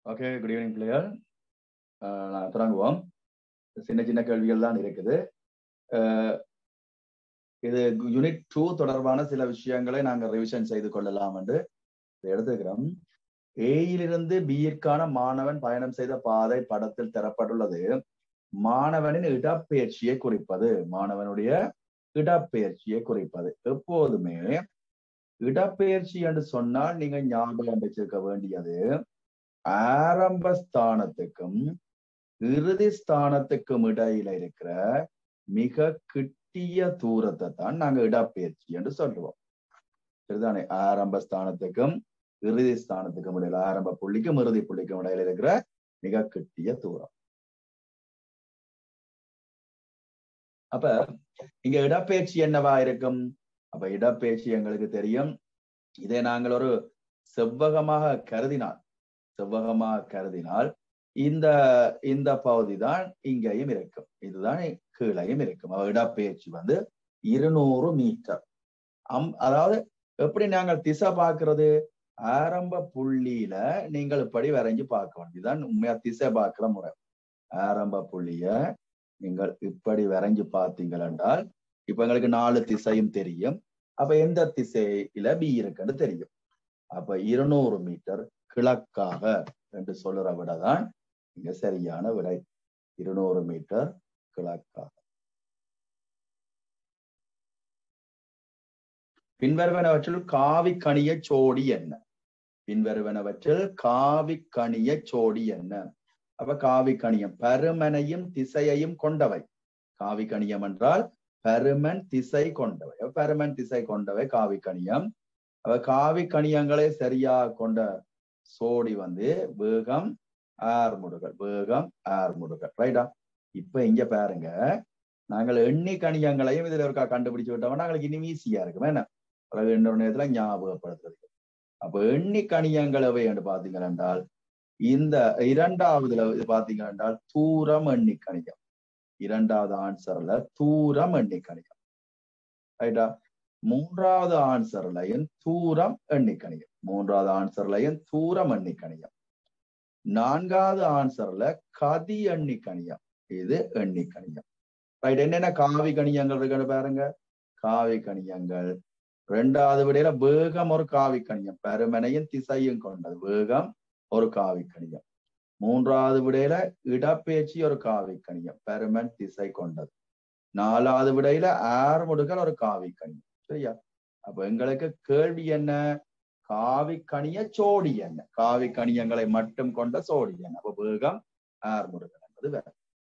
Okay good evening பிள்ளைகள் நான் தொடங்குவோம் சின்ன சின்ன கேள்விகள் தான் இருக்குது அஹ், இது யூனிட் டூ தொடர்பான சில விஷயங்களை நாங்கள் ரிவிஷன் செய்து கொள்ளலாம் என்று இதை எடுத்துக்கிறோம் ஏயிலிருந்து பியிற்கான மாணவன் பயணம் செய்த பாதை படத்தில் தரப்பட்டுள்ளது மாணவனின் இடப்பெயர்ச்சியை குறிப்பது மாணவனுடைய இடப்பெயர்ச்சியை குறிப்பது எப்போதுமே இடப்பெயர்ச்சி என்று சொன்னால் நீங்க ஞாபகம் வச்சிருக்க வேண்டியது ஆரம்ப ஸ்தானத்துக்கும் இறுதி ஸ்தானத்துக்கும் இடையில இருக்கிற மிக கிட்டிய தூரத்தை தான் நாங்க இடப்பெயர்ச்சி என்று சொல்லுவோம் சரிதானே ஆரம்ப ஸ்தானத்துக்கும் இறுதி ஸ்தானத்துக்கும் இடையில ஆரம்ப புள்ளிக்கும் இறுதி புள்ளிக்கும் இடையில இருக்கிற மிக கிட்டிய தூரம் அப்ப இங்க இடப்பெயர்ச்சி என்னவா இருக்கும் அப்ப இடப்பெயர்ச்சி எங்களுக்கு தெரியும் இதை நாங்கள் ஒரு செவ்வகமாக கருதினால் செவ்வகமாக கருதினால் இந்த இந்த பகுதி தான் இங்கேயும் இருக்கும் இதுதான் கீழையும் இருக்கும் அப்ப இடப்பெயர்ச்சி வந்து இருநூறு மீட்டர் அம் அதாவது எப்படி நாங்கள் திசை பார்க்கிறது ஆரம்ப புள்ளியில நீங்கள் இப்படி வரைஞ்சு பார்க்க வேண்டியதுதான் உண்மையா திசை பார்க்கிற முறை ஆரம்ப புள்ளிய நீங்கள் இப்படி வரைஞ்சு பார்த்தீங்கள் என்றால் இப்ப எங்களுக்கு நாலு திசையும் தெரியும் அப்ப எந்த திசையில பி இருக்குன்னு தெரியும் அப்ப இருநூறு மீட்டர் கிழக்காக என்று சொல்லுற விடதான் இங்க சரியான விடை இருநூறு மீட்டர் கிழக்காக பின்வருவனவற்றில் காவி கணிய சோடி என்ன பின்வருவனவற்றில் காவி கணிய சோடி என்ன அப்ப காவி கணியம் பருமனையும் திசையையும் கொண்டவை காவி கணியம் என்றால் பருமன் திசை கொண்டவை அப்ப பருமன் திசை கொண்டவை காவி கணியம் அப்ப காவி கணியங்களை சரியா கொண்ட சோடி வந்து வேகம் ஆர்முடுகள் வேகம் ஆர்முடுகள் ரைட்டா இப்ப இங்க பாருங்க நாங்கள் எண்ணி கணியங்களையும் இதுல இருக்கா கண்டுபிடிச்சு விட்டோம்னா எங்களுக்கு இன்னும் ஈஸியா இருக்கும் என்ன பிறகு இன்னொரு நேரத்துல ஞாபகப்படுத்துறதுக்கு அப்ப எண்ணி கணியங்கள் எவை என்று பாத்தீங்க என்றால் இந்த இரண்டாவதுல இது பாத்தீங்க என்றால் தூரம் எண்ணி கணியம் இரண்டாவது ஆன்சர்ல தூரம் எண்ணி கணியம் ரைட்டா மூன்றாவது ஆன்சர்லையும் தூரம் எண்ணி கணியம் மூன்றாவது ஆன்சர்லையும் தூரம் எண்ணி கணியம் நான்காவது ஆன்சர்ல கதி எண்ணி கணியம் இது எண்ணி கணியம் ரைட் என்னென்ன காவி கணியங்கள் இருக்குன்னு பாருங்க காவி கணியங்கள் ரெண்டாவது விடையில வேகம் ஒரு காவி கணியம் பருமனையும் திசையும் கொண்டது வேகம் ஒரு காவி கணியம் மூன்றாவது விடையில இடப்பெயர்ச்சி ஒரு காவி கணியம் பருமன் திசை கொண்டது நாலாவது விடையில ஆர்முடுகள் ஒரு காவி கணியம் சரியா அப்ப எங்களுக்கு கேள்வி என்ன காவி கணிய சோடி என்ன காவி கணியங்களை மட்டும் கொண்ட சோடி என்ன அப்ப வேகம் ஆர்முடுகள் என்பது வேற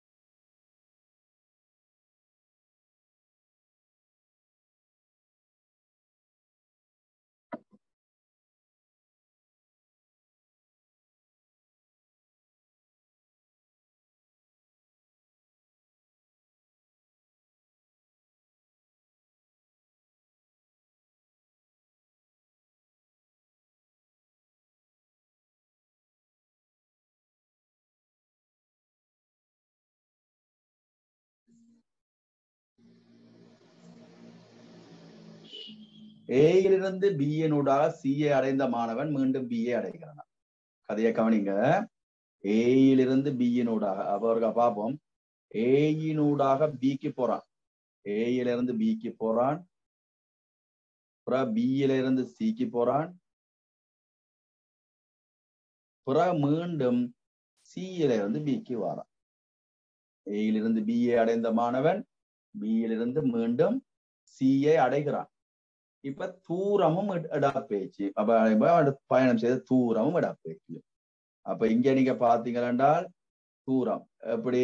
ஏயிலிருந்து பிஏனூடாக சிஏ அடைந்த மாணவன் மீண்டும் பிஏ அடைகிறான் கதையை கவனிங்க ஏயிலிருந்து பியினூடாக அவருக்கு பார்ப்போம் ஏயினூடாக பிக்கு போறான் ஏயில இருந்து பிக்கு போறான் அப்புறம் பியில இருந்து சிக்கு போறான் அப்புறம் மீண்டும் சியில இருந்து பிக்கு வரான் ஏயிலிருந்து பிஏ அடைந்த மாணவன் பியிலிருந்து மீண்டும் சிஏ அடைகிறான் இப்ப தூரமும் இடப்பெயர்ச்சி அப்ப பயணம் செய்த தூரமும் இடப்பெயர்ச்சி அப்ப இங்க நீங்க பாத்தீங்க என்றால் தூரம் எப்படி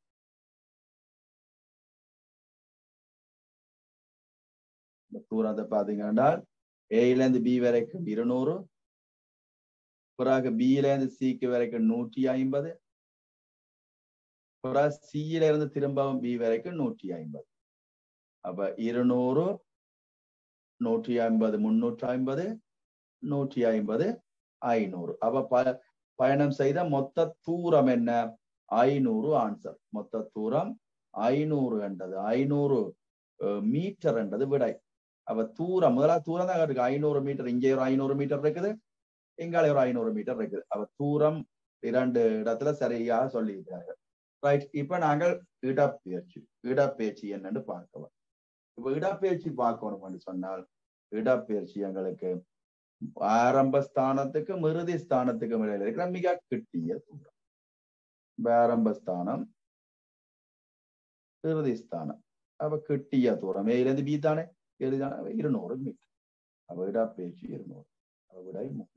தூரத்தை பாத்தீங்க என்றால் ஏல இருந்து பி வரைக்கும் இருநூறு பிறகு பியில இருந்து சிக்கு வரைக்கும் நூற்றி ஐம்பது பிறகு சியில இருந்து திரும்பவும் பி வரைக்கும் நூற்றி ஐம்பது அப்ப இருநூறு நூற்றி ஐம்பது முன்னூற்றி ஐம்பது நூற்றி ஐம்பது ஐநூறு அப்ப ப பயணம் செய்த மொத்த தூரம் என்ன ஐநூறு ஆன்சர் மொத்த தூரம் ஐநூறு என்றது ஐநூறு மீட்டர் என்றது விடை அப்ப தூரம் முதலாவது தூரம் தான் இருக்கு ஐநூறு மீட்டர் இங்கே ஒரு ஐநூறு மீட்டர் இருக்குது இங்காலே ஒரு ஐநூறு மீட்டர் இருக்குது அப்ப தூரம் இரண்டு இடத்துல சரியாக சொல்லியிருக்கார்கள் ரைட் இப்ப நாங்கள் இடப்பெயர்ச்சி இடப்பெயர்ச்சி என்னன்னு பார்க்கலாம் இப்ப இடப்பெயர்ச்சி பார்க்கணும்னு சொன்னால் இடப்பெயர்ச்சி எங்களுக்கு ஆரம்ப ஸ்தானத்துக்கும் இறுதி ஸ்தானத்துக்கும் இடையில இருக்கிற மிக கிட்டிய தூரம் இப்ப ஆரம்ப ஸ்தானம் இறுதி ஸ்தானம் அப்ப கிட்டிய தூரம் ஏலேருந்து பி தானே எழுதான இருநூறு மீட்டர் அப்ப இடப்பெயர்ச்சி இருநூறு அப்ப விடை மூன்று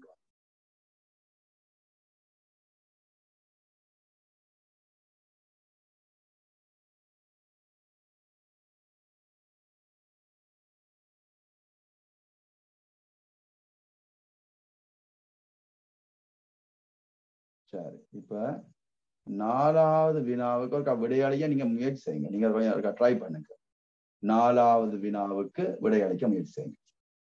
சரி இப்ப நாலாவது வினாவுக்கு ஒரு விடையளிக்க நீங்க முயற்சி செய்யுங்க நீங்க கொஞ்சம் ட்ரை பண்ணுங்க நாலாவது வினாவுக்கு விடையளிக்க முயற்சி செய்யுங்க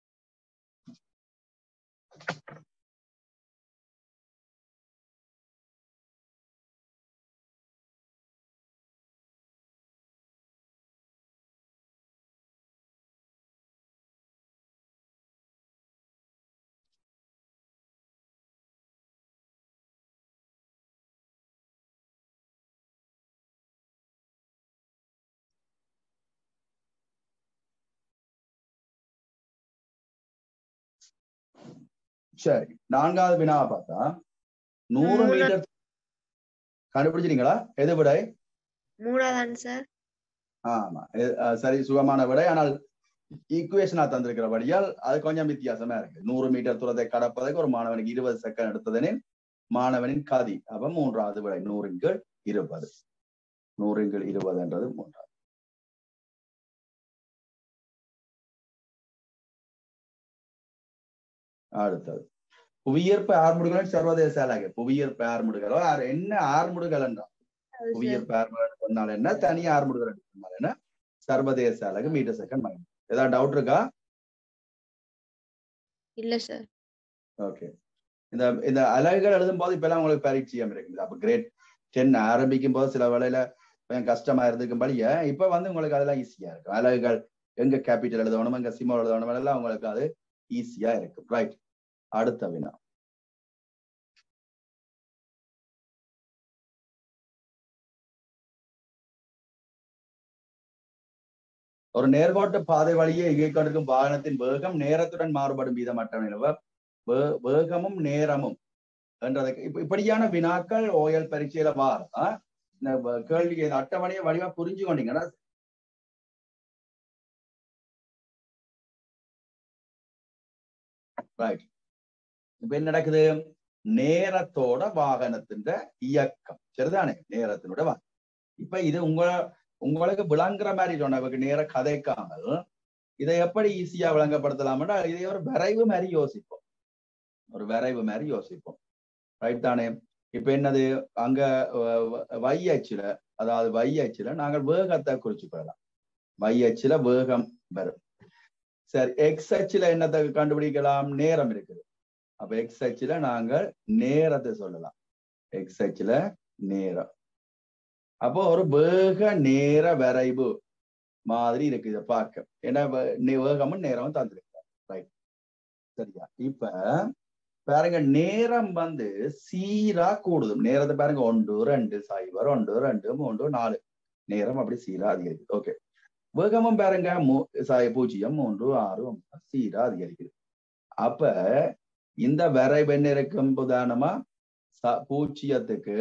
சரி நான்காவது வினாவை பார்த்தா நூறு மூணு. மீட்டர் கண்டுபிடிச்சிட்டீங்களா எது விடை மூணாதான் சார் ஆமா எ- அஹ் சரி சுகமான விடை ஆனால் ஈக்குவேஷனா தந்திருக்கிறபடியால் அது கொஞ்சம் வித்தியாசமா இருக்கு நூறு மீட்டர் தூரத்தை கடப்பதற்கு ஒரு மாணவனுக்கு இருபது செகண்ட் எடுத்ததனில் மாணவனின் கதி அப்ப மூன்றாவது விடை நூறின் கீழ் இருபது நூறின் கீழ் இருபதுன்றது மூன்றாவது அடுத்தது புவியீர்ப்பு ஆர்முடுகள் சர்வதேச அலகு புவியீர்ப்பு ஆர்முடுகளோ ஆர் என்ன ஆர்முடுகள் என்றால் புவியீர்ப்பு ஆர்முடுகள் சொன்னால் என்ன தனி ஆர்முடுகள் என்று சொன்னால் என்ன சர்வதேச அலகு மீட்டர் செகண்ட் மைனஸ் ஏதாவது டவுட் இருக்கா இல்ல சார் ஓகே இந்த இந்த அலகுகள் எழுதும் போது இப்பெல்லாம் உங்களுக்கு பரிச்சயம் இருக்குது அப்ப கிரேட் டென் ஆரம்பிக்கும் போது சில வேளையில கொஞ்சம் கஷ்டமா இருந்துக்கும் படிய இப்ப வந்து உங்களுக்கு அதெல்லாம் ஈஸியா இருக்கும் அலகுகள் எங்க கேபிட்டல் எழுதணும் எங்க சிம்மம் எழுதணும் எல்லாம் உங்களுக்கு அது ஈஸியா இருக்கும் ரைட் அடுத்த வினா ஒரு நேர்கோட்டு பாதை வழியே இயக்கெடுக்கும் வாகனத்தின் வேகம் நேரத்துடன் மாறுபடும் வீதம் அட்டவணையில் வே- வேகமும் நேரமும் என்றதுக்கு இப்ப இப்படியான வினாக்கள் ஓயல் பரீட்சையில வாரா இந்த வ- கேள்வி இந்த அட்டவணையை வடிவா புரிஞ்சு கொண்டீங்கன்னா ரைட் இப்ப என்ன நடக்குது நேரத்தோட வாகனத்தின் இயக்கம் சரிதானே நேரத்தினோட வா இப்ப இது உங்க உங்களுக்கு விளங்குற மாதிரி சொன்ன இவருக்கு நேர கதைக்காமல் இதை எப்படி ஈஸியா விளங்கப்படுத்தலாம்னா இதை ஒரு விரைவு மாதிரி யோசிப்போம் ஒரு விரைவு மாதிரி யோசிப்போம் ரைட் தானே இப்ப என்னது அங்க வை அச்சுல அதாவது வை அச்சுல நாங்கள் வேகத்தை குறிச்சு கொள்ளலாம் வை அச்சுல வேகம் வரும் சரி எக்ஸ் அச்சுல என்னத்தை கண்டுபிடிக்கலாம் நேரம் இருக்குது அப்ப எக்ஸ் அச்சுல நாங்கள் நேரத்தை சொல்லலாம் எக்ஸ் அச்சுல நேரம் அப்போ ஒரு வேக நேர வரைவு மாதிரி இருக்கு இதை பார்க்க ஏன்னா வே- நே- வேகமும் நேரமும் தந்திருக்காங்க ரைட் சரியா இப்ப பாருங்க நேரம் வந்து சீரா கூடுது நேரத்தை பாருங்க ஒன்று ரெண்டு சைபர் ஒன்று ரெண்டு மூன்று நாலு நேரம் அப்படி சீரா அதிகரிக்குது ஓகே வேகமும் பாருங்க மூ- சாய் பூஜ்ஜியம் மூன்று ஆறு ஒன்பது சீரா அதிகரிக்குது அப்ப இந்த வரைவு என்ன இருக்கும் உதாரணமா ச- பூஜ்ஜியத்துக்கு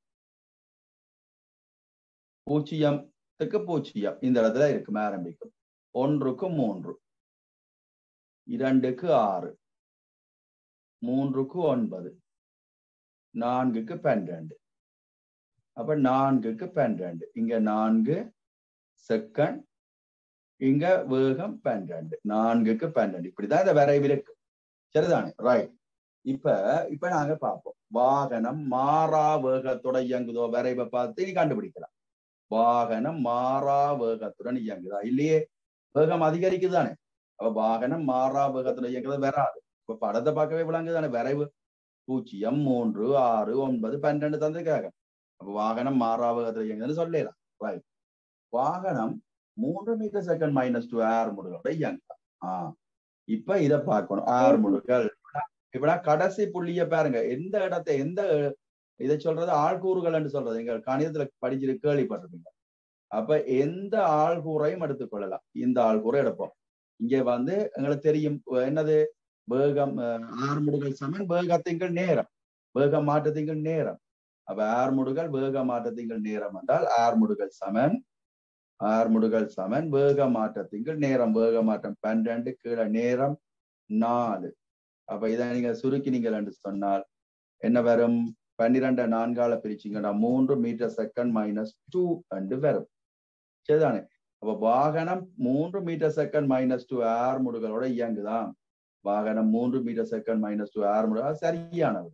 பூஜ்ஜியத்துக்கு பூஜ்ஜியம் இந்த இடத்துல இருக்கும் ஆரம்பிக்கும் ஒன்றுக்கு மூன்று இரண்டுக்கு ஆறு மூன்றுக்கு ஒன்பது நான்குக்கு பன்னிரண்டு அப்ப நான்குக்கு பன்னிரண்டு இங்க நான்கு செகண்ட் இங்க வேகம் பன்னிரண்டு நான்குக்கு பன்னிரண்டு இப்படிதான் இந்த வரைவு இருக்கு சரிதானே ரைட் இப்ப இப்ப நாங்க பார்ப்போம் வாகனம் மாறா வேகத்தோட இயங்குதோ வரைவை பார்த்து நீ கண்டுபிடிக்கலாம் வாகனம் மாறா வேகத்துடன் இயங்குதா இல்லையே வேகம் அதிகரிக்குது தானே அப்ப வாகனம் மாறா வேகத்துடன் இயங்குறது வராது இப்ப படத்தை பார்க்கவே விளங்குதானே வரைவு பூஜ்ஜியம் மூன்று ஆறு ஒன்பது பன்னெண்டு தந்திருக்காங்க அப்ப வாகனம் மாறா வேகத்துல இயங்குதுன்னு சொல்லலாம் ரைட் வாகனம் மூன்று மீட்டர் செகண்ட் மைனஸ் டூ ஏர் முடுகளோட இயங்கலாம் ஆஹ் இப்ப இத பார்க்கணும் ஏர் முடுகள் இப்படா கடைசி புள்ளிய பாருங்க எந்த இடத்தை எந்த இதை சொல்றது ஆள்கூறுகள் என்று சொல்றது எங்க கணிதத்துல படிச்சிரு கேள்விப்பட்டிருப்பீங்க அப்ப எந்த ஆள்கூறையும் எடுத்துக்கொள்ளலாம் இந்த ஆள்கூரை எடுப்போம் இங்கே வந்து எங்களுக்கு தெரியும் என்னது வேகம் ஆறுமுடுகள் சமன் வேகத்திங்கள் நேரம் வேக மாற்றத்திங்கள் நேரம் அப்ப ஆறுமுடுகள் வேக மாற்றத்திங்கள் நேரம் என்றால் ஆறுமுடுகள் சமன் ஆறுமுடுகள் சமன் வேக மாற்றத்திங்கள் நேரம் வேக மாற்றம் பன்னெண்டு கீழே நேரம் நாலு அப்ப இதை நீங்க சுருக்கினீங்கள் என்று சொன்னால் என்ன வரும் பன்னிரெண்டு நான்கால பிரிச்சிங்கன்னா மூன்று மீட்டர் செகண்ட் மைனஸ் டூ என்று வரும் சரிதானே அப்ப வாகனம் மூன்று மீட்டர் செகண்ட் மைனஸ் டூ ஆர் முடுகளோட இயங்குதான் வாகனம் மூன்று மீட்டர் செகண்ட் மைனஸ் டூ ஆர் முடுகள் சரியானது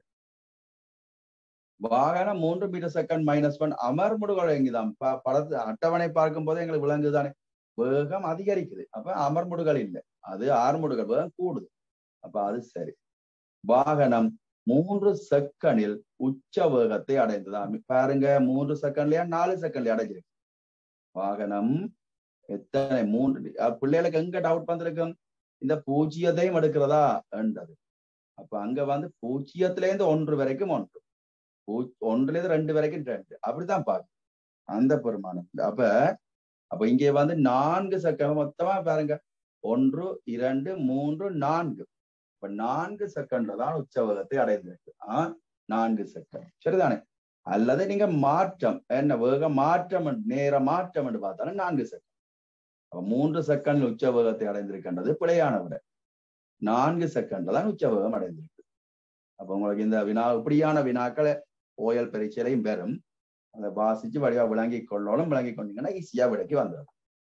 வாகனம் மூன்று மீட்டர் செகண்ட் மைனஸ் ஒன் அமர் முடுகளோட இயங்குதான் படத்து அட்டவணை பார்க்கும் போது எங்களுக்கு விளங்குதானே வேகம் அதிகரிக்குது அப்ப அமர் முடுகள் இல்லை அது ஆறு முடுகள் வேகம் கூடுது அப்ப அது சரி வாகனம் மூன்று செகண்டில் உச்ச வேகத்தை அடைந்ததான் பாருங்க மூன்று செகண்ட்லயா நாலு செகண்ட்லயா அடைஞ்சிருக்கு வாகனம் எத்தனை மூன்று பிள்ளைகளுக்கு எங்க டவுட் வந்திருக்கும் இந்த பூஜ்ஜியத்தையும் எடுக்கிறதா என்றது அப்ப அங்க வந்து பூஜ்ஜியத்துல இருந்து ஒன்று வரைக்கும் ஒன்று ஒன்றுல இருந்து ரெண்டு வரைக்கும் ரெண்டு அப்படிதான் பாக்கு அந்த பெருமானம் அப்ப அப்ப இங்கே வந்து நான்கு செகண்ட் மொத்தமா பாருங்க ஒன்று இரண்டு மூன்று நான்கு இப்ப நான்கு செகண்ட்ல தான் உச்சவகத்தை அடைந்திருக்கு ஆஹ் நான்கு செகண்ட் சரிதானே அல்லது நீங்க மாற்றம் என்ன வேக மாற்றம் நேர மாற்றம் என்று பார்த்தாலும் நான்கு செகண்ட் அப்ப மூன்று செகண்ட் உச்சவேகத்தை அடைந்திருக்கின்றது பிழையான விட நான்கு செகண்ட்ல தான் உச்சவேகம் அடைந்திருக்கு அப்ப உங்களுக்கு இந்த வினா இப்படியான வினாக்களை ஓயல் பரீட்சையிலையும் பெறும் அதை வாசிச்சு வடிவா விளங்கி கொள்ளணும் விளங்கி கொண்டீங்கன்னா ஈஸியா விடைக்கு வந்துடும்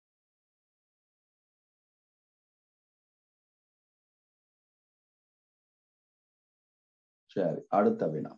சரி அடுத்த வினா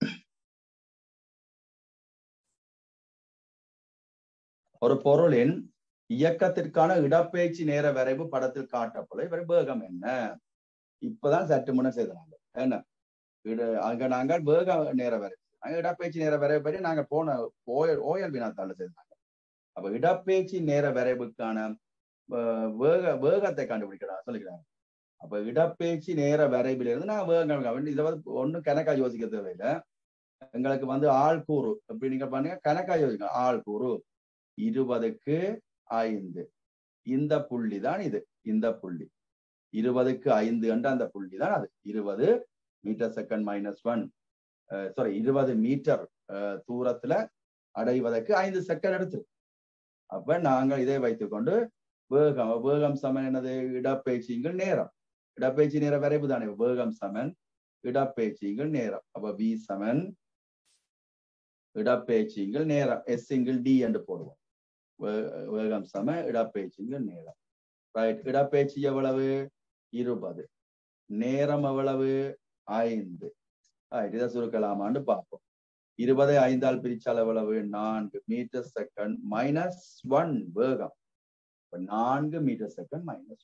ஒரு பொருளின் இயக்கத்திற்கான இடப்பெயர்ச்சி நேர வரைவு படத்தில் காட்டப்படும் இவர் வேகம் என்ன இப்பதான் சற்று முன்ன செய்தாங்க என்ன இட அங்க நாங்கள் வேக நேர வரைவு அங்க இடப்பெயர்ச்சி நேர வரைவு பற்றி நாங்க போன ஓயல் ஓயல் வினாத்தால செய்தாங்க அப்ப இடப்பெயர்ச்சி நேர வரைவுக்கான வேக வேகத்தை கண்டுபிடிக்கிறாங்க சொல்லிக்கிறாங்க அப்ப இடப்பெயர்ச்சி நேர வரைவில் இருந்து நான் வேகம் இதை வந்து ஒன்றும் கணக்கா யோசிக்க தேவையில்லை எங்களுக்கு வந்து ஆள் கூறு எப்படி நீங்க பண்ணுங்க கணக்கா யோசிக்க ஆள் கூறு இருபதுக்கு ஐந்து இந்த புள்ளி தான் இது இந்த புள்ளி இருபதுக்கு ஐந்து என்ற அந்த புள்ளி தான் அது இருபது metre second minus one sorry இருபது மீட்டர் தூரத்துல அடைவதற்கு ஐந்து செகண்ட் எடுத்து அப்ப நாங்கள் இதை வைத்துக்கொண்டு வேகம் வேகம் சமன் என்னது இடப்பெயர்ச்சிங்கள் நேரம் இடப்பெயர்ச்சி நேர வரைவு தானே வேகம் சமன் இடப்பெயர்ச்சிங்கள் நேரம் அப்ப வி சமன் இடப்பெயர்ச்சிங்கள் நேரம் எஸ் சிங்கிள் டி என்று போடுவோம் வேகம் சம இடப்பெயர்ச்சிங்கள் நேரம் ரைட் இடப்பெயர்ச்சி எவ்வளவு இருபது நேரம் எவ்வளவு ஐந்து ரைட் இதை சுருக்கலாமான்னு பார்ப்போம் இருபதை ஐந்தால் பிரிச்சால் எவ்வளவு நான்கு மீட்டர் செகண்ட் மைனஸ் ஒன் வேகம் நான்கு மீட்டர் செகண்ட் மைனஸ்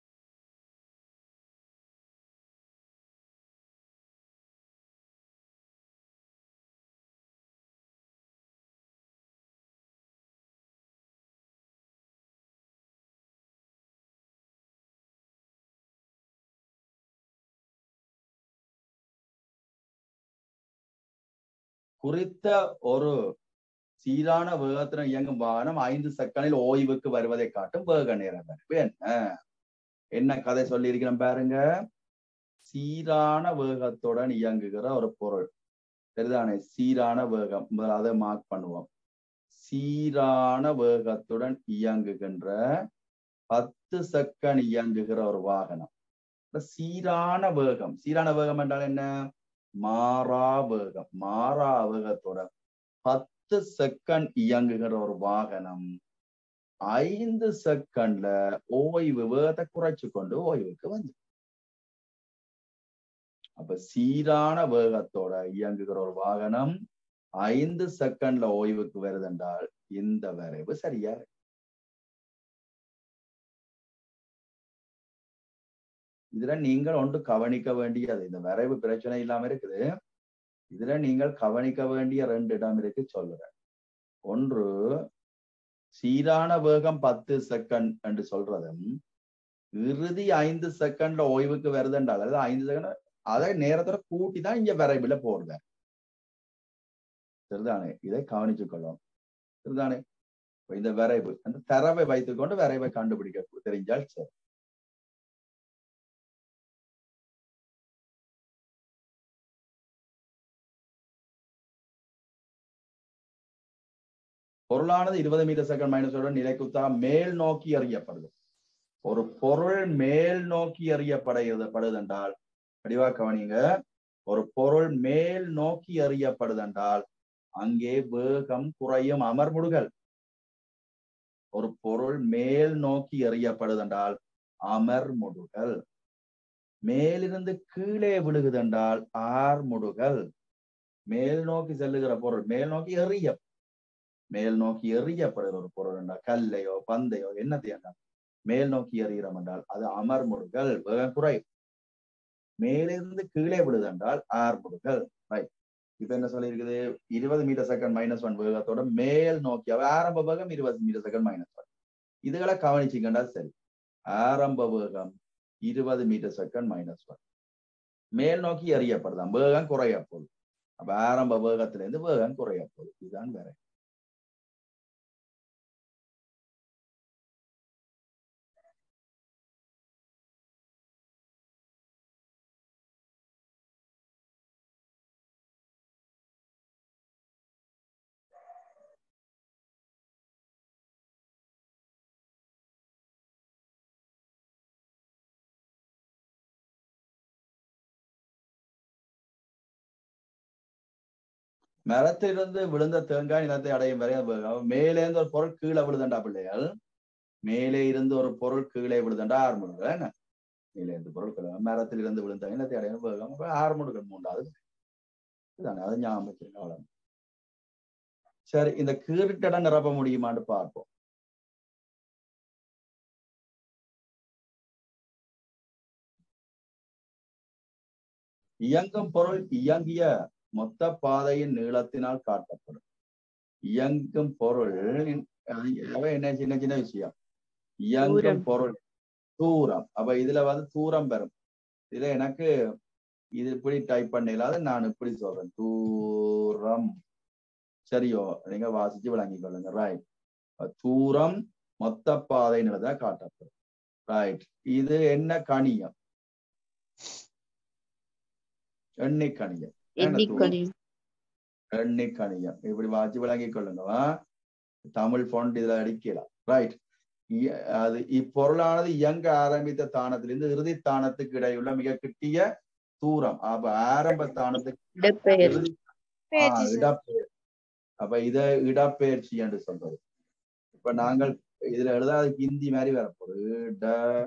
குறித்த ஒரு சீரான வேகத்தின இயங்கும் வாகனம் ஐந்து செகண்டில் ஓய்வுக்கு வருவதை காட்டும் வேக நேரம் வரைவு என்ன என்ன கதை சொல்லி இருக்கிறோம் பாருங்க சீரான வேகத்துடன் இயங்குகிற ஒரு பொருள் சரிதானே சீரான வேகம் அதை மார்க் பண்ணுவோம் சீரான வேகத்துடன் இயங்குகின்ற பத்து செகண்ட் இயங்குகிற ஒரு வாகனம் சீரான வேகம் சீரான வேகம் என்றால் என்ன மாறா வேகம் மாறா வேகத்தோட பத்து செகண்ட் இயங்குகிற ஒரு வாகனம் ஐந்து செகண்ட்ல ஓய்வு வேகத்தை குறைச்சு கொண்டு ஓய்வுக்கு வந்து அப்ப சீரான வேகத்தோட இயங்குகிற ஒரு வாகனம் ஐந்து செகண்ட்ல ஓய்வுக்கு வருது என்றால் இந்த வரைவு சரியா இதுல நீங்கள் ஒன்று கவனிக்க வேண்டியது இந்த வரைவு பிரச்சனை இல்லாம இருக்குது இதுல நீங்கள் கவனிக்க வேண்டிய ரெண்டு இடம் இருக்கு சொல்லுறேன் ஒன்று சீரான வேகம் பத்து செகண்ட் என்று சொல்றதும் இறுதி ஐந்து செகண்ட்ல ஓய்வுக்கு வருது என்றால் அதாவது ஐந்து செகண்ட் அதை நேரத்தோட கூட்டி தான் இங்க வரைவுல போடுவேன் சரிதானே இதை கவனிச்சுக் கொள்ளும் சரிதானே இப்ப இந்த வரைவு அந்த தரவை வைத்துக்கொண்டு வரைவை கண்டுபிடிக்க தெரிஞ்சால் சரி பொருளானது இருபது மீட்டர் செகண்ட் மைனஸோட நிலைக்குத்தாக மேல் நோக்கி அறியப்படுது ஒரு பொருள் மேல் நோக்கி அறியப்படுகிறது என்றால் வடிவா கவனிங்க ஒரு பொருள் மேல் நோக்கி அறியப்படுதென்றால் அங்கே வேகம் குறையும் அமர்முடுகள் ஒரு பொருள் மேல் நோக்கி எறியப்படுதென்றால் அமர்முடுகள் மேலிருந்து கீழே விழுகுதென்றால் ஆர்முடுகள் மேல் நோக்கி செல்லுகிற பொருள் மேல் நோக்கி எறிய மேல் நோக்கி எறியப்படுகிற ஒரு பொருள் என்றால் கல்லையோ பந்தையோ என்னத்தை என்றால் மேல் நோக்கி எறிகிறோம் என்றால் அது அமர்முடுகள் வேகம் குறை மேலிருந்து கீழே விழுதென்றால் ஆர்முடுகள் ரைட் இப்ப என்ன சொல்லியிருக்குது இருபது மீட்டர் செகண்ட் மைனஸ் ஒன் வேகத்தோட மேல் நோக்கி ஆரம்ப வேகம் இருபது மீட்டர் செகண்ட் மைனஸ் ஒன் இதுகளை கவனிச்சிங்கன்னா சரி ஆரம்ப வேகம் இருபது மீட்டர் செகண்ட் மைனஸ் ஒன் மேல் நோக்கி எறியப்படுதான் வேகம் குறைய போகுது அப்ப ஆரம்ப வேகத்துல இருந்து வேகம் குறைய போகுது இதுதான் வேற மரத்திலிருந்து விழுந்த தேங்காய் நிலத்தை அடையும் வரை மேலே இருந்து ஒரு பொருள் கீழே விழுதண்டா பிள்ளைகள் மேலே இருந்து ஒரு பொருள் கீழே விழுதண்டா ஆறு முடுகள் என்ன மேலே இருந்து பொருள் கீழே மரத்தில் இருந்து விழுந்த நிலத்தை அடையும் வேகம் ஆறு முடுகள் மூன்றாவது இதுதானே அது ஞாபகம் வச்சிருங்க அவ்வளவு சரி இந்த கீரிட்டடம் நிரப்ப முடியுமான்னு பார்ப்போம் இயங்கும் பொருள் இயங்கிய மொத்த பாதையின் நீளத்தினால் காட்டப்படும் இயங்கும் பொருள் என்ன சின்ன சின்ன விஷயம் இயங்கும் பொருள் தூரம் அப்ப இதுல வந்து தூரம் பெறும் இதுல எனக்கு இது இப்படி டைப் பண்ணலாத நான் இப்படி சொல்றேன் தூரம் சரியோ நீங்க வாசிச்சு விளங்கிக் கொள்ளுங்க ரைட் தூரம் மொத்த பாதை நிலதான் காட்டப்படும் ரைட் இது என்ன கணியம் எண்ணெய் கணியம் எண்ணிக்கணியம் எண்ணெய் கணியம் இப்படி வாசி விளங்கிக் கொள்ளுங்க தமிழ் ஃபோன் இதுல அடிக்கலாம் ரைட் அது இப்பொருளானது இயங்க ஆரம்பித்த தானத்திலிருந்து இறுதி தானத்துக்கு இடையுள்ள மிக கிட்டிய தூரம் அப்ப ஆரம்ப தானத்துக்கு இடப்பெயர் இடப்பெயர் அப்ப இத இடப்பெயர்ச்சி என்று சொல்றது இப்ப நாங்கள் இதுல எழுதாத ஹிந்தி மாதிரி வரப்போகுது இட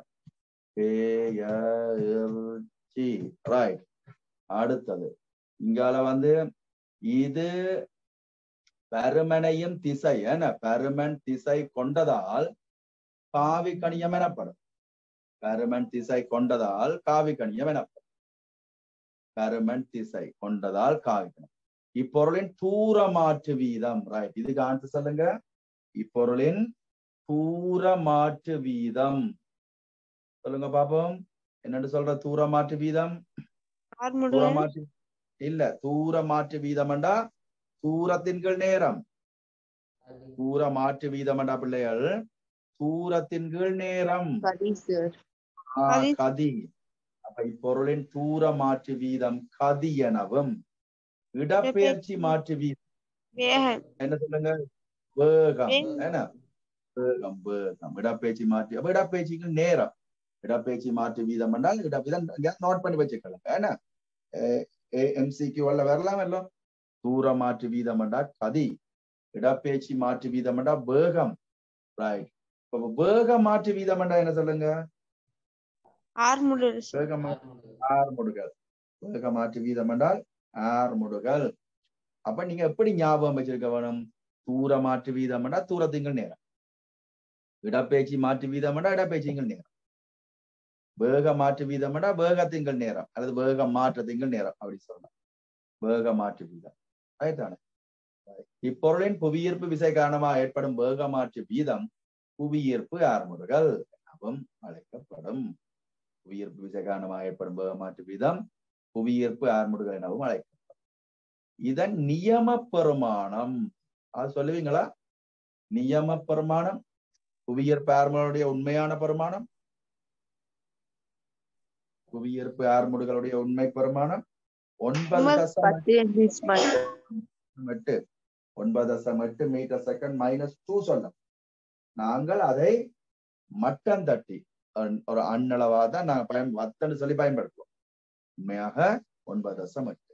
பெயர்ச்சி ரைட் அடுத்தது இங்கால வந்து இது பருமனையும் திசை என பருமன் திசை கொண்டதால் காவி கணியம் எனப்படும் பருமன் திசை கொண்டதால் காவி கணியம் எனப்படும் பருமன் திசை கொண்டதால் காவி கணியம் இப்பொருளின் தூர மாற்று வீதம் ரைட் இதுக்கு ஆன்சர் சொல்லுங்க இப்பொருளின் தூர மாற்று வீதம் சொல்லுங்க பாப்போம் என்னன்னு சொல்ற தூர மாற்று வீதம் தூர மாற்று இல்ல தூர மாற்று வீதம்டா தூரத்தின்கள் நேரம் தூர மாற்று வீதம்டா பிள்ளைகள் தூரத்தின் கீழ் நேரம் கதி அப்ப இப்பொருளின் தூர மாற்று வீதம் கதி எனவும் இடப்பெயர்ச்சி மாற்று வீதம் என்ன சொல்லுங்க வேகம் என்ன வேகம் வேகம் இடப்பெயர்ச்சி மாற்று அப்ப இடப்பெயர்ச்சிக்கு நேரம் இடப்பெயர்ச்சி மாற்று வீதம் என்றால் இடப்பீதம் நோட் பண்ணி வச்சுக்கலாம் என்ன எம்சிக்கு உள்ள வரலாம் எல்லாம் தூர மாற்று வீதம் என்றா கதி இடப்பெயர்ச்சி மாற்று வீதம் என்றா வேகம் ரைட் இப்ப வேக மாற்று வீதம் என்றா என்ன சொல்லுங்க வேகம் ஆறு முடுகள் வேக மாற்று வீதம் என்றால் ஆறு முடுகள் அப்ப நீங்க எப்படி ஞாபகம் வச்சிருக்க வேணும் தூர மாற்று வீதம் என்றா தூரத்திங்கள் நேரம் இடப்பெயர்ச்சி மாற்று வீதம் என்றா இடப்பெயர்ச்சிங்கள் நேரம் வேக மாற்று வீதம் என்றா வேகத்திங்கள் நேரம் அல்லது வேக மாற்றத்திங்கள் நேரம் அப்படி சொல்லலாம் வேக மாற்று வீதம் ரைட்டான இப்பொருளின் புவியீர்ப்பு விசை காரணமாக ஏற்படும் வேக மாற்று வீதம் புவியீர்ப்பு ஆர்முடுகள் எனவும் அழைக்கப்படும் புவியீர்ப்பு விசை காரணமாக ஏற்படும் வேக மாற்று வீதம் புவியீர்ப்பு ஆர்முடுகள் எனவும் அழைக்கப்படும் இதன் நியம பெருமானம் அது சொல்லுவீங்களா நியம பெருமானம் புவியீர்ப்பு ஆர்முடைய உண்மையான பெருமானம் புவியீர்ப்பு ஆர்முடுகளுடைய உண்மை பெருமானம் ஒன்பது தசம் பத்து decimal. எட்டு ஒன்பது தசம் எட்டு மீட்டர் செகண்ட் மைனஸ் டூ சொல்லும் நாங்கள் அதை மட்டம் தட்டி அஹ், ஒரு அண்ணளவா தான் நாங்க பயன் வத்தன்னு சொல்லி பயன்படுத்துவோம் உண்மையாக ஒன்பது தசம் எட்டு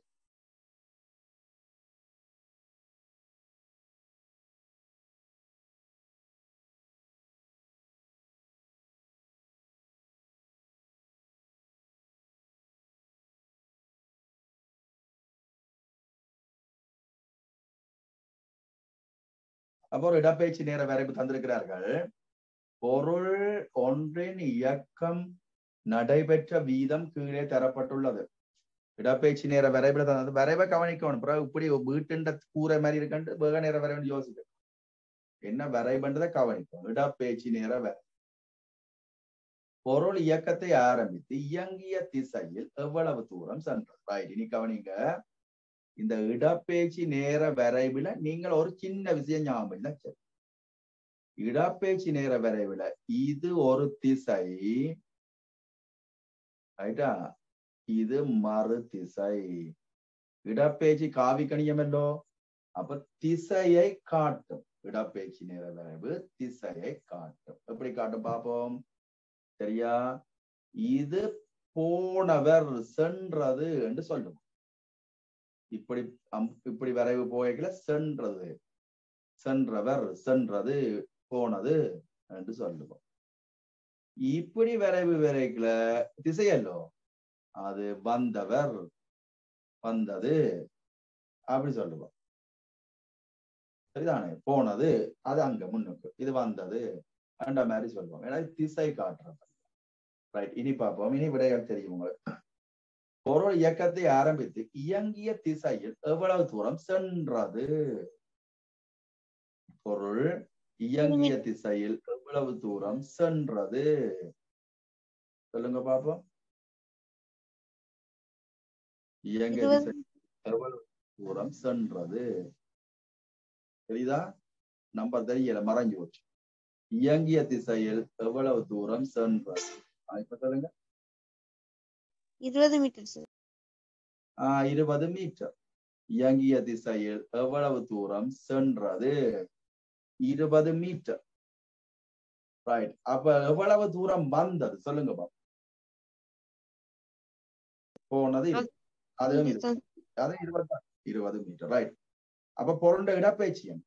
அப்போ ஒரு இடப்பெயர்ச்சி நேர வரைவு தந்திருக்கிறார்கள் பொருள் ஒன்றின் இயக்கம் நடைபெற்ற வீதம் கீழே தரப்பட்டுள்ளது இடப்பெயர்ச்சி நேர வரைவில் தந்தது வரைவை கவனிக்கணும் பிறகு இப்படி வீட்டுண்ட கூரை மாதிரி இருக்கண்டு வேக நேர வரைவு யோசிக்க என்ன வரைவுன்றதை கவனிக்கணும் இடப்பெயர்ச்சி நேர வரை பொருள் இயக்கத்தை ஆரம்பித்து இயங்கிய திசையில் எவ்வளவு தூரம் சென்றது ரைட் இனி கவனிங்க இந்த இடப்பெயர்ச்சி நேர வரைவுல நீங்கள் ஒரு சின்ன விஷயம் ஞாபகம் இல்லை சரி இடப்பெயர்ச்சி நேர வரைவுல இது ஒரு திசை ரைட்டா இது மறு திசை இடப்பெயர்ச்சி காவி கணியமல்லோ அப்ப திசையை காட்டும் இடப்பெயர்ச்சி நேர வரைவு திசையை காட்டும் எப்படி காட்டும் பார்ப்போம் சரியா இது போனவர் சென்றது என்று சொல்லுவோம் இப்படி அம்- இப்படி வரைவு போகையில சென்றது சென்றவர் சென்றது போனது என்று சொல்லுவோம் இப்படி வரைவு வரைக்கல திசையல்லோ அது வந்தவர் வந்தது அப்படி சொல்லுவோம் சரிதானே போனது அது அங்க முன்னுக்கு இது வந்தது அந்த மாதிரி சொல்லுவோம் ஏன்னா இது திசை காட்டுறது ரைட் இனி பார்ப்போம் இனி விடைகள் தெரியும் உங்களுக்கு பொருள் இயக்கத்தை ஆரம்பித்து இயங்கிய திசையில் எவ்வளவு தூரம் சென்றது பொருள் இயங்கிய திசையில் எவ்வளவு தூரம் சென்றது சொல்லுங்க பாப்போம் இயங்கிய இருபது. திசை எவ்வளவு தூரம் சென்றது தெரியுதா நம்பர் தெரியல மறைஞ்சு போச்சு இயங்கிய திசையில் எவ்வளவு தூரம் சென்றது ஆ, இப்ப சொல்லுங்க இருபது மீட்டர் சார் ஆஹ் இருபது மீட்டர் இயங்கிய திசையில் எவ்வளவு தூரம் சென்றது இருபது மீட்டர் ரைட் அப்ப எவ்வளவு தூரம் வந்தது சொல்லுங்க பாப்போம் போனது இரு- அதுவும் இரு- அது இருபது இருபது மீட்டர் ரைட் அப்ப பொருண்ட இடப்பெயர்ச்சி என்ன?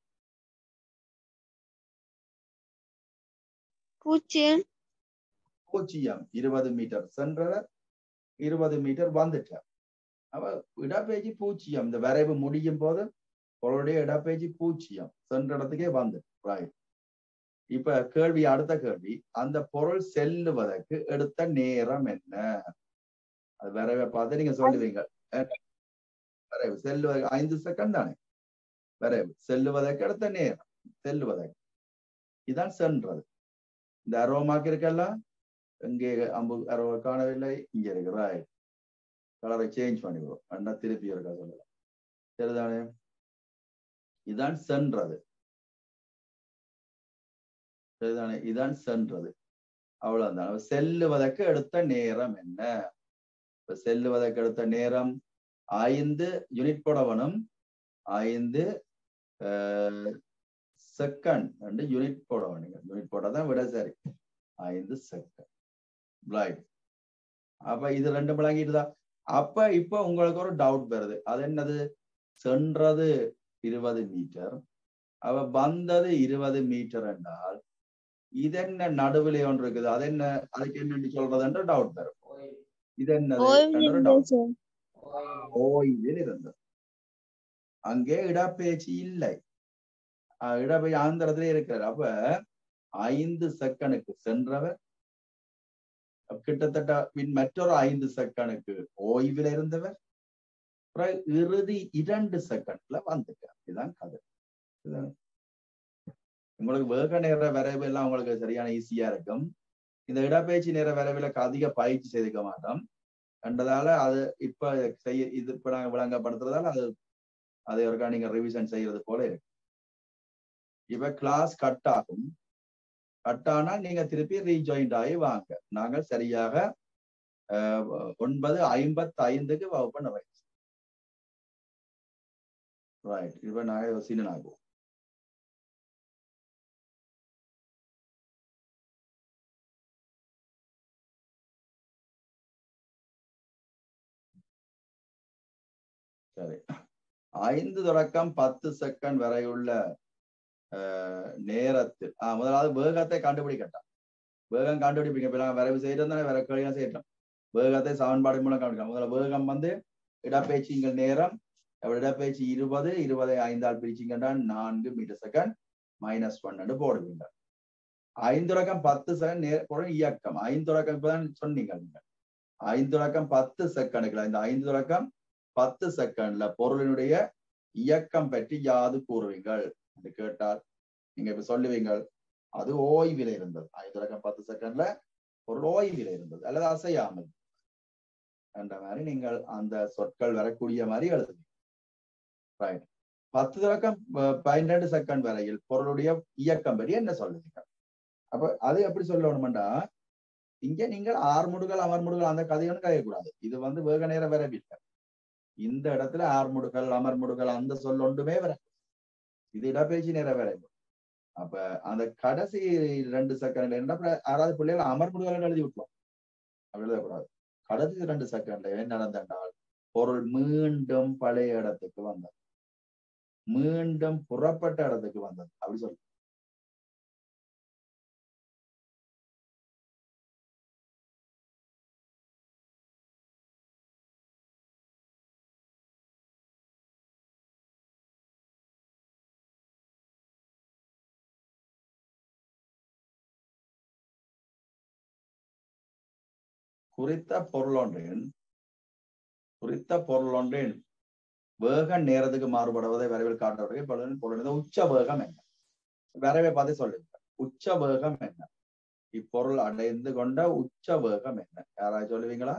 பூஜ்ஜியம் பூஜ்ஜியம் இருபது மீட்டர் சென்றவர் இருபது மீட்டர் வந்துட்டார் அப்ப இடப்பெயர்ச்சி பூஜ்ஜியம் இந்த வரைவு முடியும் போது பொருளுடைய இடப்பெயர்ச்சி பூஜ்ஜியம் சென்ற இடத்துக்கே வந்து ரைட் இப்ப கேள்வி அடுத்த கேள்வி அந்த பொருள் செல்லுவதற்கு எடுத்த நேரம் என்ன அது வரைவை பார்த்து நீங்க சொல்லுவீங்க அஹ் வரைவு செல்லுவதற்கு ஐந்து செகண்ட் தானே வரைவு செல்லுவதற்கு எடுத்த நேரம் செல்லுவதற்கு இதான் சென்றது இந்த அரோமாக்கு இருக்கெல்லாம் இங்கே அம்பு அரோவா காணவில்லை இங்க இருக்கு ரைட் கலரை சேஞ்ச் பண்ணிவிடும் அண்ணா திருப்பி இருக்கா சொல்லலாம் சரிதானே இதான் சென்றது சரிதானே இதான் சென்றது அவ்வளவுதான் அப்ப செல்லுவதற்கு எடுத்த நேரம் என்ன இப்ப செல்லுவதற்கு எடுத்த நேரம் ஐந்து யூனிட் போடவனும் ஐந்து செகண்ட் ரெண்டு யூனிட் போட வேணுங்க யூனிட் போட்டாதான் விட சரி ஐந்து செகண்ட் ரைட் அப்ப இது ரெண்டு விளங்கிட்டுதா அப்ப இப்ப உங்களுக்கு ஒரு டவுட் வருது அது என்னது சென்றது இருபது மீட்டர் அவ வந்தது இருபது மீட்டர் என்றால் இது என்ன நடுவில் ஒன்று இருக்குது அது என்ன அதுக்கு என்னன்னு சொல்றதுன்ற டவுட் வரும் இது என்னது என்ற doubt. ஓய்வில் இருந்தது அங்கே இடப்பெயர்ச்சி இல்லை அஹ் இடப்பெயர்ச்சி ஆந்திரத்திலே இருக்கிறார் அப்ப ஐந்து செகண்டுக்கு சென்றவர் கிட்டத்தட்ட பின் மற்றொரு ஐந்து செகண்டுக்கு ஓய்வில் இருந்தவர் பிறகு இறுதி இரண்டு செகண்ட்ல வந்துட்டார் இதுதான் கதை இதுதான். உங்களுக்கு வேக நேர வரைவு எல்லாம் உங்களுக்கு சரியான ஈஸியா இருக்கும் இந்த இடப்பெயர்ச்சி நேர வரைவுல அதிக பயிற்சி செய்திருக்க மாட்டோம் கண்டதால அது இப்ப செய்ய இது இப்ப நாங்க விளங்கப்படுத்துறதால அது அதை ஒருக்கா நீங்க ரிவிஷன் செய்யறது போல இருக்கு இப்ப கிளாஸ் கட் ஆகும் கட் ஆனால் நீங்க திருப்பி ரீஜாயிண்ட் ஆகி வாங்க நாங்கள் சரியாக அஹ், ஒன்பது ஐம்பத்தி ஐந்துக்கு வகுப்பு நிறைய ரைட் இப்ப நாங்கள் சீனன் ஆகுவோம் சரி ஐந்து தொடக்கம் பத்து செகண்ட் வரையுள்ள அஹ், நேரத்தில் ஆஹ் முதலாவது வேகத்தை கண்டுபிடிக்கட்டான் வேகம் கண்டுபிடிப்பீங்க இப்ப நாங்க வரைவு செய்யறதுனால வேற கேள்வியா செய்யலாம் வேகத்தை சமன்பாடு மூலம் கண்டுபிடிக்கலாம் முதல்ல வேகம் வந்து இடப்பெயர்ச்சிங்கள் நேரம் அப்படி இடப்பெயர்ச்சி இருபது இருபதை ஐந்தால் பிரிச்சிங்கன்னா நான்கு மீட்டர் செகண்ட் மைனஸ் ஒன்னு போடுவீங்க ஐந்து தொடக்கம் பத்து செகண்ட் நேர பொருள் இயக்கம் ஐந்து தொடக்கம் இப்பதான் சொன்னீங்க நீங்க ஐந்து தொடக்கம் பத்து செகண்டுக்குல இந்த ஐந்து தொடக்கம் பத்து செகண்ட்ல பொருளினுடைய இயக்கம் பற்றி யாது கூறுவீங்கள் என்று கேட்டால் நீங்க இப்ப சொல்லுவீங்கள் அது ஓய்வில் இருந்தது ஐந்து தொடக்கம் பத்து செகண்ட்ல பொருள் ஓய்வில் இருந்தது அல்லது அசையாமல் என்ற மாதிரி நீங்கள் அந்த சொற்கள் வரக்கூடிய மாதிரி எழுதுவீங்க ரைட் பத்து தொடக்கம் ப- பன்னிரண்டு செகண்ட் வரையில் பொருளுடைய இயக்கம் பற்றி என்ன சொல்லுவீங்க அப்ப அது எப்படி சொல்லணும்டா இங்க நீங்கள் ஆர்முடுகள் அமர்முடுகள் அந்த கதையும் கதையக்கூடாது இது வந்து வேக நேர வரவில்லை இந்த இடத்துல ஆர்முடுகள் அமர்முடுகள் அந்த சொல் ஒன்றுமே வர இது இடப்பெயர்ச்சி நேர வரைவு அப்ப அந்த கடைசி ரெண்டு செகண்ட்ல என்ன பண்ண- யாராவது பிள்ளைகள் அமர்முடுகள் எழுதி விட்டோம் அப்படி எழுதக்கூடாது கடைசி ரெண்டு செகண்ட்ல என்ன நடந்தென்றால் பொருள் மீண்டும் பழைய இடத்துக்கு வந்தது மீண்டும் புறப்பட்ட இடத்துக்கு வந்தது அப்படி சொல்லு குறித்த பொருளொன்றின் குறித்த பொருளொன்றின் வேக நேரத்துக்கு மாறுபடுவதை வரைவில் காட்டுவதற்கு பொருளின் பொருளின் உச்ச வேகம் என்ன வரைவை பார்த்து சொல்லுங்க உச்ச வேகம் என்ன இப்பொருள் அடைந்து கொண்ட உச்ச வேகம் என்ன யாராவது சொல்லுவீங்களா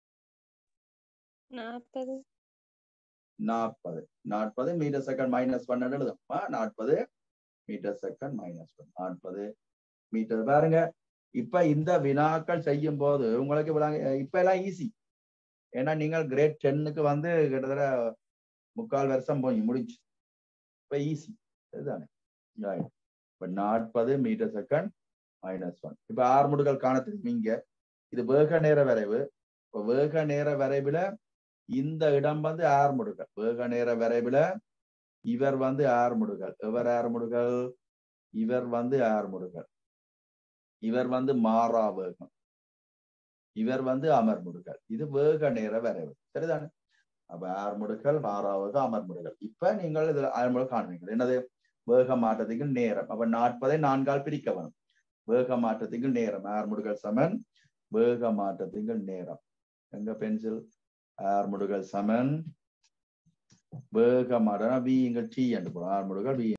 நாற்பது நாற்பது நாற்பது மீட்டர் செகண்ட் மைனஸ் ஒன் எழுதுமா நாற்பது மீட்டர் செகண்ட் மைனஸ் ஒன் நாற்பது மீட்டர் பாருங்க இப்ப இந்த வினாக்கள் செய்யும் போது உங்களுக்கு விளங்க- இப்ப எல்லாம் ஈஸி ஏன்னா நீங்கள் கிரேட் டென்னுக்கு வந்து கிட்டத்தட்ட முக்கால் வருஷம் போய் முடிஞ்சு இப்ப ஈஸி இதுதானே Right. இப்ப நாற்பது மீட்டர் செகண்ட் மைனஸ் ஒன் இப்ப ஆறுமுடுகள் காண தெரியும் இங்க இது வேக நேர வரைவு இப்ப வேக நேர வரைவுல இந்த இடம் வந்து ஆறுமுடுகள் வேக நேர வரைவுல இவர் வந்து ஆறுமுடுகள் இவர் ஆறுமுடுகள் இவர் வந்து ஆறுமுடுகள் இவர் வந்து மாறா வேகம் இவர் வந்து அமர்முடுகள் இது வேக நேர வரைவு சரிதானே அப்ப ஆறுமுடுகள் மாறாவது அமர்முடுகள் இப்ப நீங்கள் இதுல ஆறுமுடுகள் காணுவீங்க என்னது வேக மாற்றத்துக்கு நேரம் அப்ப நாற்பதை நான்கால் பிரிக்க வேணும் வேக மாற்றத்துக்கு நேரம் ஆறுமுடுகள் சமன் வேக மாற்றத்துக்கு நேரம் எங்க பென்சில் ஆறுமுடுகள் சமன் வேக மாற்றம் வி இங்க டி என்று போடும் ஆறுமுடுகள் வி